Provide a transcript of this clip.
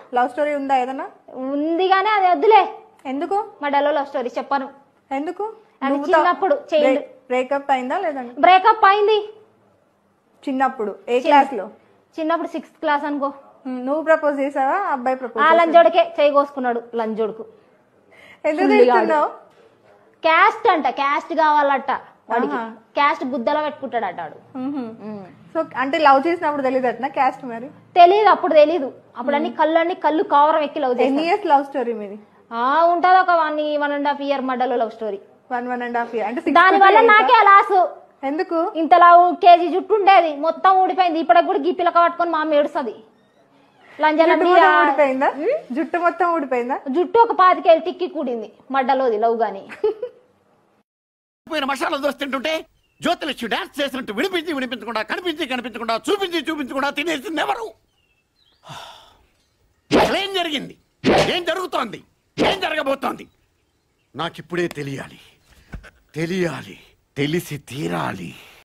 Love story ఉందా ఏదన్నా ఉంది కానీ అది వద్దులే ఎందుకు మా డల్లో లవ్ స్టోరీ చెప్పను ఎందుకు అది చిన్నప్పుడు చేయండి బ్రేకప్ అయిందా లేదండి బ్రేకప్ అయింది చిన్నప్పుడు ఏ క్లాస్ లో చిన్నప్పుడు సిక్స్త్ క్లాస్ అనుకో ఉమ్, నువ్వు ప్రపోజ్ చేసావా అబ్బాయి ప్రపోజ్ ఆ లంజోడికే చేయి కోసుకున్నాడు లంజోడుకు ఎందుకు ఫుల్గా తిడుతున్నావు క్యాస్ట్ అంట క్యాస్ట్ కావాలట వాడికి క్యాస్ట్ గుద్దల పెట్టుకుంటాడట వాడు సో అంటే లవ్ చేసినప్పుడు తెలియదు అట్నా క్యాస్ట్ మరి తెలియదు అప్పుడు తెలీదు అప్పుడు అన్ని కళ్ళు అన్ని కళ్ళు కావరం ఎక్కి లవ్ చేసి ఎన్ని ఇయర్స్ లవ్ స్టోరీ మీది ఆ ఉంటది ఒక one one and half year మడ్డలో love story one one and half year అంటే six దాని to వల్ల eight ఆ? నాకే లాసు ఎందుకు ఇంతలా కేజీ జుట్టు ఉండేది మొత్తం ఊడిపోయింది ఇప్పటికి కూడా గీ పిలక పట్టుకొని మా అమ్మ ఏడుస్తుంది లంజలన్నీ జుట్టు మొత్తం ఊడిపోయిందా జుట్టు మొత్తం ఊడిపోయిందా జుట్టు ఒక పాతికేళ్ళు టిక్కి కూడింది మడ్డలోది లవ్ గాని పోయిన మసాలా దోశ తింటుంటే జ్యోతిలక్ష్మి డాన్స్ చేసినట్టు వినిపించి వినిపించకుండా కనిపించి కనిపించకుండా చూపించి చూపించకుండా తినేసింది ఎవరు అసలేం జరిగింది ఏం జరుగుతోంది ఏం జరగబోతోంది నాకిప్పుడే తెలియాలి తెలియాలి తెలిసి తీరాలి